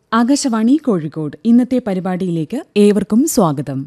ആകാശവാണി കോഴിക്കോട് ഇന്നത്തെ പരിപാടിയിലേക്ക് ഏവർക്കും സ്വാഗതം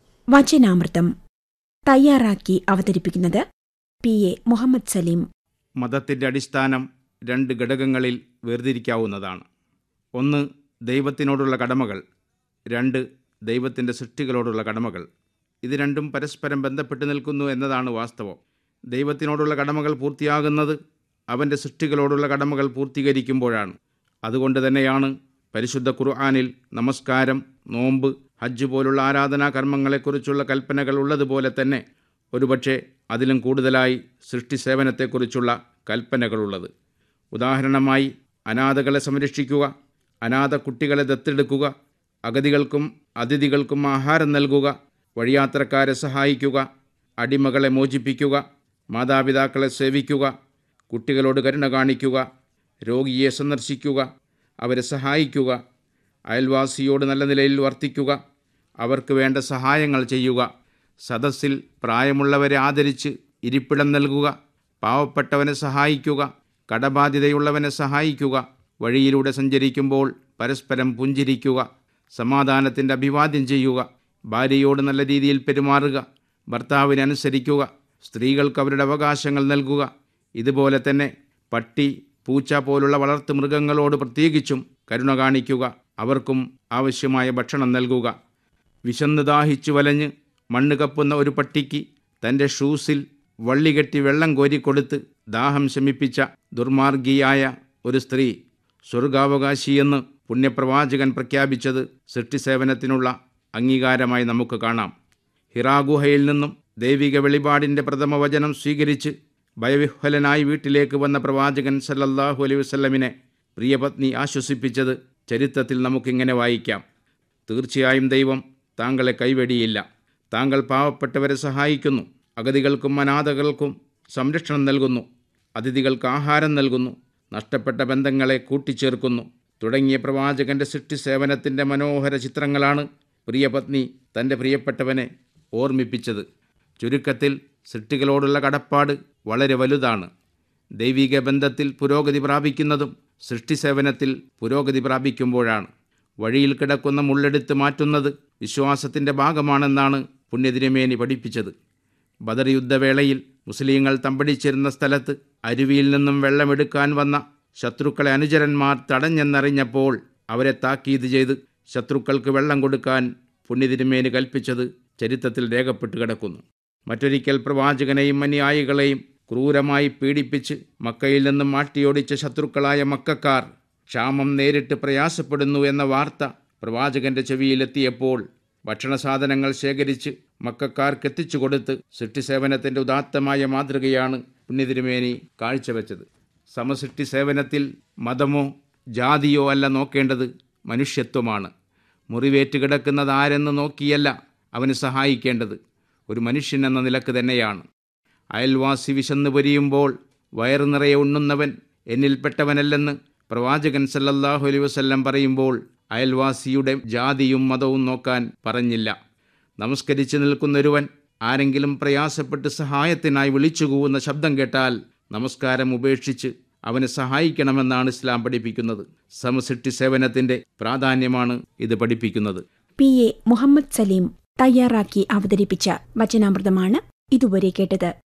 വചനാമൃതം തയ്യാറാക്കി അവതരിപ്പിക്കുന്നത് പി എ മുഹമ്മദ് സലീം മതത്തിൻ്റെ അടിസ്ഥാനം രണ്ട് ഘടകങ്ങളിൽ വേർതിരിക്കാവുന്നതാണ് ഒന്ന് ദൈവത്തിനോടുള്ള കടമകൾ രണ്ട് ദൈവത്തിൻ്റെ സൃഷ്ടികളോടുള്ള കടമകൾ ഇത് രണ്ടും പരസ്പരം ബന്ധപ്പെട്ട് നിൽക്കുന്നു എന്നതാണ് വാസ്തവം ദൈവത്തിനോടുള്ള കടമകൾ പൂർത്തിയാകുന്നത് അവൻ്റെ സൃഷ്ടികളോടുള്ള കടമകൾ പൂർത്തീകരിക്കുമ്പോഴാണ് അതുകൊണ്ട് തന്നെയാണ് പരിശുദ്ധ ഖുർആാനിൽ നമസ്കാരം നോമ്പ് ഹജ്ജ് പോലുള്ള ആരാധനാ കർമ്മങ്ങളെക്കുറിച്ചുള്ള കൽപ്പനകൾ ഉള്ളതുപോലെ തന്നെ ഒരുപക്ഷെ അതിലും കൂടുതലായി സൃഷ്ടി സേവനത്തെക്കുറിച്ചുള്ള കൽപ്പനകളുള്ളത് ഉദാഹരണമായി അനാഥകളെ സംരക്ഷിക്കുക അനാഥ കുട്ടികളെ ദത്തെടുക്കുക അഗതികൾക്കും അതിഥികൾക്കും ആഹാരം നൽകുക വഴിയാത്രക്കാരെ സഹായിക്കുക അടിമകളെ മോചിപ്പിക്കുക മാതാപിതാക്കളെ സേവിക്കുക കുട്ടികളോട് കരുണ കാണിക്കുക രോഗിയെ സന്ദർശിക്കുക അവരെ സഹായിക്കുക അയൽവാസിയോട് നല്ല നിലയിൽ വർത്തിക്കുക അവർക്ക് വേണ്ട സഹായങ്ങൾ ചെയ്യുക സദസ്സിൽ പ്രായമുള്ളവരെ ആദരിച്ച് ഇരിപ്പിടം നൽകുക പാവപ്പെട്ടവനെ സഹായിക്കുക കടബാധ്യതയുള്ളവനെ സഹായിക്കുക വഴിയിലൂടെ സഞ്ചരിക്കുമ്പോൾ പരസ്പരം പുഞ്ചിരിക്കുക സമാധാനത്തിൻ്റെ അഭിവാദ്യം ചെയ്യുക ഭാര്യയോട് നല്ല രീതിയിൽ പെരുമാറുക ഭർത്താവിനെ അനുസരിക്കുക സ്ത്രീകൾക്ക് അവരുടെ അവകാശങ്ങൾ നൽകുക ഇതുപോലെ തന്നെ പട്ടി പൂച്ച പോലുള്ള വളർത്തു മൃഗങ്ങളോട് പ്രത്യേകിച്ചും കരുണ കാണിക്കുക അവർക്കും ആവശ്യമായ ഭക്ഷണം നൽകുക വിശന്ന് ദാഹിച്ചു വലഞ്ഞ് മണ്ണ് കപ്പുന്ന ഒരു പട്ടിക്ക് തൻ്റെ ഷൂസിൽ വള്ളി കെട്ടി വെള്ളം കോരിക്കൊടുത്ത് ദാഹം ശമിപ്പിച്ച ദുർമാർഗിയായ ഒരു സ്ത്രീ സ്വർഗാവകാശിയെന്ന് പുണ്യപ്രവാചകൻ പ്രഖ്യാപിച്ചത് സൃഷ്ടിസേവനത്തിനുള്ള അംഗീകാരമായി നമുക്ക് കാണാം ഹിറാഗുഹയിൽ നിന്നും ദൈവിക വെളിപാടിൻ്റെ പ്രഥമ വചനം സ്വീകരിച്ച് ഭയവിഹ്വലനായി വീട്ടിലേക്ക് വന്ന പ്രവാചകൻ സല്ലല്ലാഹു അലൈഹി വസല്ലമിനെ പ്രിയപത്നി ആശ്വസിപ്പിച്ചത് ചരിത്രത്തിൽ നമുക്കിങ്ങനെ വായിക്കാം തീർച്ചയായും ദൈവം താങ്കളെ കൈവെടിയില്ല താങ്കൾ പാവപ്പെട്ടവരെ സഹായിക്കുന്നു അഗതികൾക്കും അനാഥകൾക്കും സംരക്ഷണം നൽകുന്നു അതിഥികൾക്ക് ആഹാരം നൽകുന്നു നഷ്ടപ്പെട്ട ബന്ധങ്ങളെ കൂട്ടിച്ചേർക്കുന്നു തുടങ്ങിയ പ്രവാചകന്റെ സൃഷ്ടി സേവനത്തിൻ്റെ മനോഹര ചിത്രങ്ങളാണ് പ്രിയപത്നി തൻ്റെ പ്രിയപ്പെട്ടവനെ ഓർമ്മിപ്പിച്ചത് ചുരുക്കത്തിൽ സൃഷ്ടികളോടുള്ള കടപ്പാട് വളരെ വലുതാണ് ദൈവിക ബന്ധത്തിൽ പുരോഗതി പ്രാപിക്കുന്നതും സൃഷ്ടി സേവനത്തിൽ പുരോഗതി പ്രാപിക്കുമ്പോഴാണ് വഴിയിൽ കിടക്കുന്ന മുള്ളെടുത്ത് മാറ്റുന്നത് വിശ്വാസത്തിൻ്റെ ഭാഗമാണെന്നാണ് പുണ്യതിരുമേനി പഠിപ്പിച്ചത് ബദർ യുദ്ധവേളയിൽ മുസ്ലിങ്ങൾ തമ്പടിച്ചിരുന്ന സ്ഥലത്ത് അരുവിയിൽ നിന്നും വെള്ളമെടുക്കാൻ വന്ന ശത്രുക്കളെ അനുചരന്മാർ തടഞ്ഞെന്നറിഞ്ഞപ്പോൾ അവരെ താക്കീത് ചെയ്ത് ശത്രുക്കൾക്ക് വെള്ളം കൊടുക്കാൻ പുണ്യതിരുമേനി കൽപ്പിച്ചത് ചരിത്രത്തിൽ രേഖപ്പെട്ട് കിടക്കുന്നു മറ്റൊരിക്കൽ പ്രവാചകനെയും അനുയായികളെയും ക്രൂരമായി പീഡിപ്പിച്ച് മക്കയിൽ നിന്നും മാട്ടിയോടിച്ച ശത്രുക്കളായ മക്കാർ ക്ഷാമം നേരിട്ട് പ്രയാസപ്പെടുന്നു എന്ന വാർത്ത പ്രവാചകന്റെ ചെവിയിലെത്തിയപ്പോൾ ഭക്ഷണസാധനങ്ങൾ ശേഖരിച്ച് മക്കാർക്ക് എത്തിച്ചു കൊടുത്ത് സൃഷ്ടിസേവനത്തിൻ്റെ ഉദാത്തമായ മാതൃകയാണ് പുണ്യതിരുമേനി കാഴ്ചവെച്ചത് സമസൃഷ്ടി സേവനത്തിൽ മതമോ ജാതിയോ അല്ല നോക്കേണ്ടത് മനുഷ്യത്വമാണ് മുറിവേറ്റ് കിടക്കുന്നത് ആരെന്ന് നോക്കിയല്ല അവന് സഹായിക്കേണ്ടത് ഒരു മനുഷ്യൻ എന്ന നിലക്ക് തന്നെയാണ് അയൽവാസി വിശന്നു പൊരിയുമ്പോൾ വയറു നിറയെ ഉണ്ണുന്നവൻ എന്നിൽപ്പെട്ടവനല്ലെന്ന് പ്രവാചകൻ സല്ലല്ലാഹു അലൈഹി വസല്ലം പറയുമ്പോൾ അയൽവാസിയുടെ ജാതിയും മതവും നോക്കാൻ പറഞ്ഞില്ല നമസ്കരിച്ചു നിൽക്കുന്നൊരുവൻ ആരെങ്കിലും പ്രയാസപ്പെട്ട് സഹായത്തിനായി വിളിച്ചുകൂവുന്ന ശബ്ദം കേട്ടാൽ നമസ്കാരം ഉപേക്ഷിച്ച് അവനെ സഹായിക്കണമെന്നാണ് ഇസ്ലാം പഠിപ്പിക്കുന്നത് സമസൃഷ്ടി സേവനത്തിൻ്റെ പ്രാധാന്യമാണ് ഇത് പഠിപ്പിക്കുന്നത് പി എ മുഹമ്മദ് സലീം തയ്യാറാക്കി അവതരിപ്പിച്ച വചനാമൃതമാണ് ഇതുവരെ കേട്ടത്